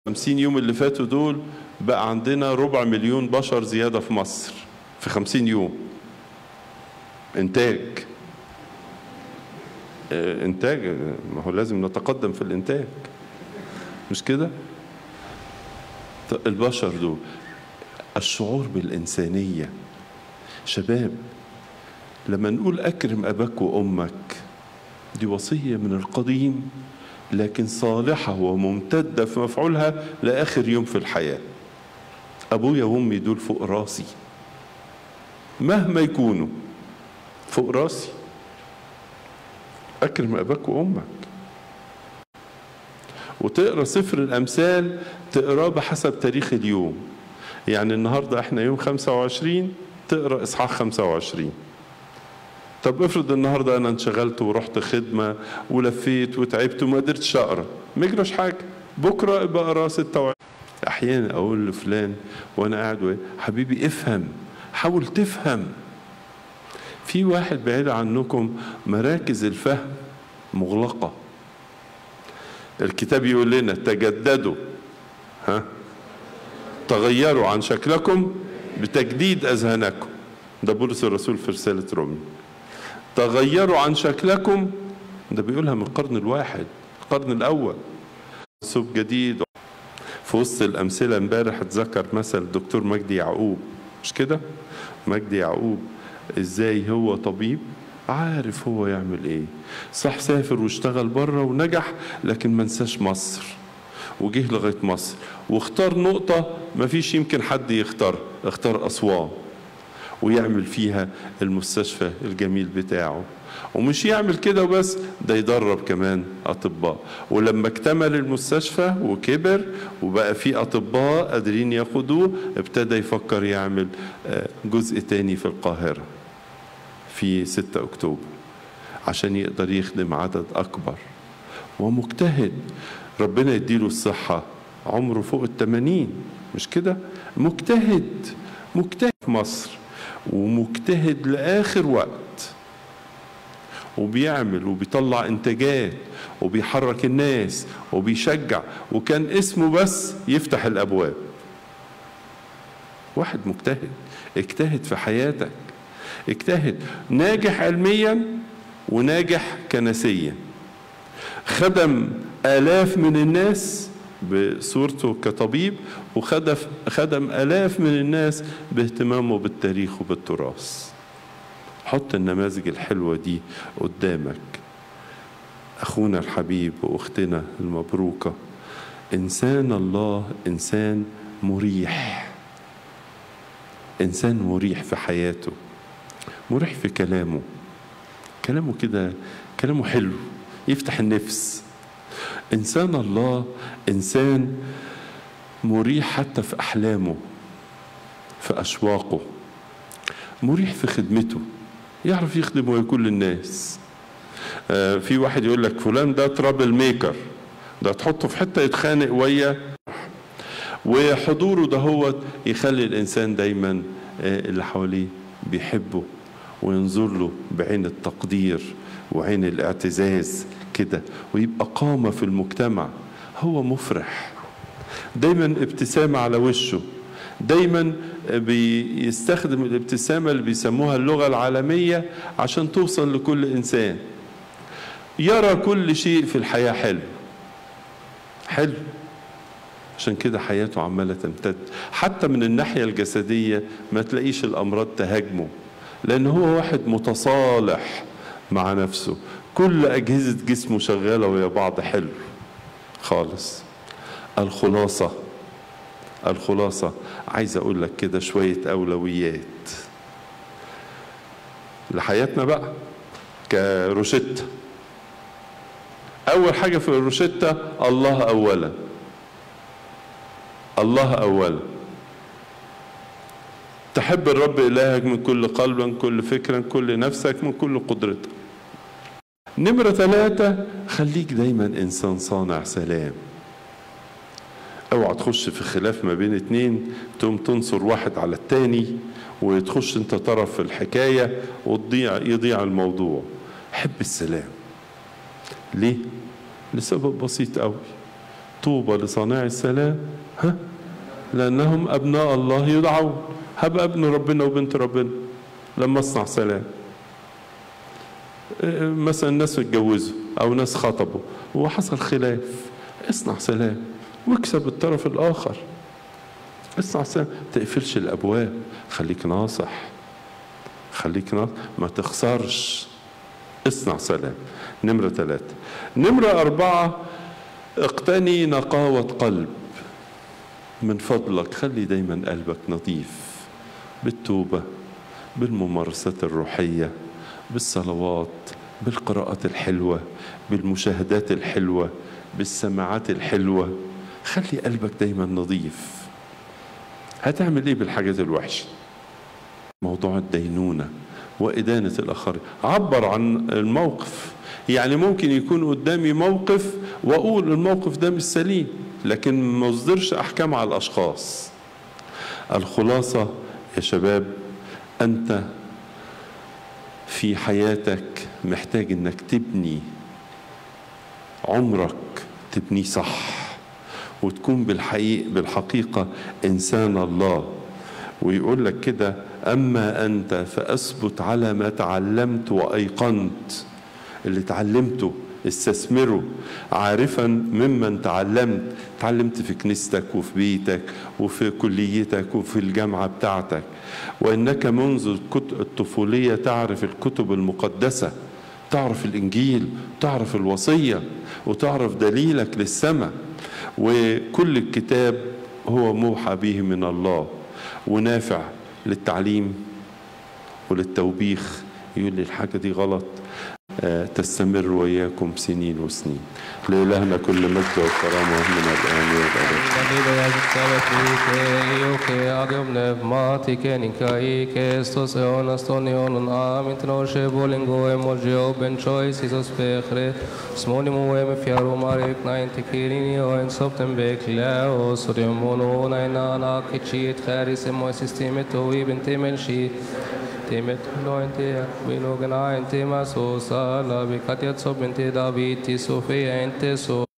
50 يوم اللي فاتوا دول بقى عندنا ربع مليون بشر زيادة في مصر في 50 يوم إنتاج آه، إنتاج آه، ما هو لازم نتقدم في الإنتاج مش كده؟ طب البشر دول الشعور بالإنسانية شباب لما نقول أكرم أباك وأمك دي وصية من القديم لكن صالحة وممتدة في مفعولها لآخر يوم في الحياة أبويا وأمي دول فوق راسي مهما يكونوا فوق راسي أكرم أباك وأمك وتقرا سفر الأمثال تقراه بحسب تاريخ اليوم يعني النهارده احنا يوم 25 تقرا اصحاح 25 طب افرض النهارده انا انشغلت ورحت خدمه ولفيت وتعبت وما قدرتش اقرا ما يجراش حاجه بكره ابقى اقرا 26 احيانا اقول لفلان وانا قاعد وإيه، حبيبي افهم حاول تفهم في واحد بعيد عنكم مراكز الفهم مغلقه الكتاب يقول لنا تجددوا ها تغيروا عن شكلكم بتجديد اذهانكم ده بولس الرسول في رساله رومي تغيروا عن شكلكم ده بيقولها من القرن الواحد القرن الاول اسلوب جديد في وسط الامثله امبارح اتذكر مثل الدكتور مجدي يعقوب مش كده مجدي يعقوب ازاي هو طبيب عارف هو يعمل ايه صح سافر واشتغل بره ونجح لكن ما نساش مصر وجه لغايه مصر واختار نقطه ما فيش يمكن حد يختار اختار اسوان ويعمل فيها المستشفى الجميل بتاعه ومش يعمل كده وبس ده يدرب كمان اطباء ولما اكتمل المستشفى وكبر وبقى في اطباء قادرين ياخدوه ابتدى يفكر يعمل آه، جزء تاني في القاهره في 6 اكتوبر عشان يقدر يخدم عدد اكبر ومجتهد ربنا يديله الصحه عمره فوق التمانين مش كده مجتهد مجتهد في مصر ومجتهد لاخر وقت وبيعمل وبيطلع انتاجات وبيحرك الناس وبيشجع وكان اسمه بس يفتح الابواب واحد مجتهد اجتهد في حياتك اجتهد ناجح علميا وناجح كنسيا خدم آلاف من الناس بصورته كطبيب وخدم خدم آلاف من الناس باهتمامه بالتاريخ وبالتراث حط النماذج الحلوة دي قدامك أخونا الحبيب وأختنا المبروكة إنسان الله إنسان مريح إنسان مريح في حياته مريح في كلامه كلامه كده كلامه حلو يفتح النفس إنسان الله إنسان مريح حتى في أحلامه في أشواقه مريح في خدمته يعرف يخدم ويكون للناس آه، في واحد يقول لك فلان ده ترابل ميكر ده تحطه في حته يتخانق ويا وحضوره ده هو يخلي الانسان دايما آه، اللي حواليه بيحبه وينظر له بعين التقدير وعين الاعتزاز كده ويبقى قامه في المجتمع هو مفرح دايما ابتسامه على وشه دايما بيستخدم الابتسامة اللي بيسموها اللغة العالمية عشان توصل لكل إنسان يرى كل شيء في الحياة حلو حلو عشان كده حياته عمالة تمتد حتى من الناحية الجسدية ما تلاقيش الأمراض تهاجمه لأن هو واحد متصالح مع نفسه كل أجهزة جسمه شغالة ويا بعض حلو خالص الخلاصة الخلاصة عايز أقول لك كده شوية أولويات لحياتنا بقى كروشتة أول حاجة في الروشتة الله أولا الله أولا تحب الرب إلهك من كل قلب من كل فكرة من كل نفسك من كل قدرتك نمرة ثلاثة خليك دايما إنسان صانع سلام اوعى تخش في خلاف ما بين اتنين تقوم تنصر واحد على التاني وتخش انت طرف في الحكاية وتضيع يضيع الموضوع حب السلام ليه؟ لسبب بسيط قوي طوبى لصانع السلام ها لأنهم أبناء الله يدعون هبقى ابن ربنا وبنت ربنا لما أصنع سلام إيه، مثلا ناس اتجوزوا أو ناس خطبوا وحصل خلاف اصنع سلام واكسب الطرف الآخر اصنع سلام تقفلش الأبواب خليك ناصح خليك ناصح ما تخسرش اصنع سلام نمرة ثلاثة نمرة أربعة اقتني نقاوة قلب من فضلك خلي دايما قلبك نظيف بالتوبة بالممارسات الروحية بالصلوات بالقراءات الحلوة بالمشاهدات الحلوة بالسماعات الحلوة خلي قلبك دايما نظيف هتعمل ايه بالحاجات الوحشة موضوع الدينونة وإدانة الآخرين عبر عن الموقف يعني ممكن يكون قدامي موقف وأقول الموقف ده مش سليم لكن ما أصدرش أحكام على الأشخاص الخلاصة يا شباب أنت في حياتك محتاج انك تبني عمرك تبنيه صح وتكون بالحقيقة, بالحقيقة إنسان الله ويقول لك كده أما أنت فأثبت على ما تعلمت وأيقنت اللي تعلمته استثمره عارفا ممن تعلمت تعلمت في كنيستك وفي بيتك وفي كليتك وفي الجامعة بتاعتك وإنك منذ الطفولية تعرف الكتب المقدسة تعرف الإنجيل تعرف الوصية وتعرف دليلك للسماء وكل الكتاب هو موحى به من الله ونافع للتعليم وللتوبيخ يقول لي الحاجة دي غلط تستمر وإياكم سنين وسنين لإلهنا كل مجد وكرامة من الآن والأبد Timet lointe, vino gna ente maso sala, bikat yat sob ente David, ti Sofia ente so.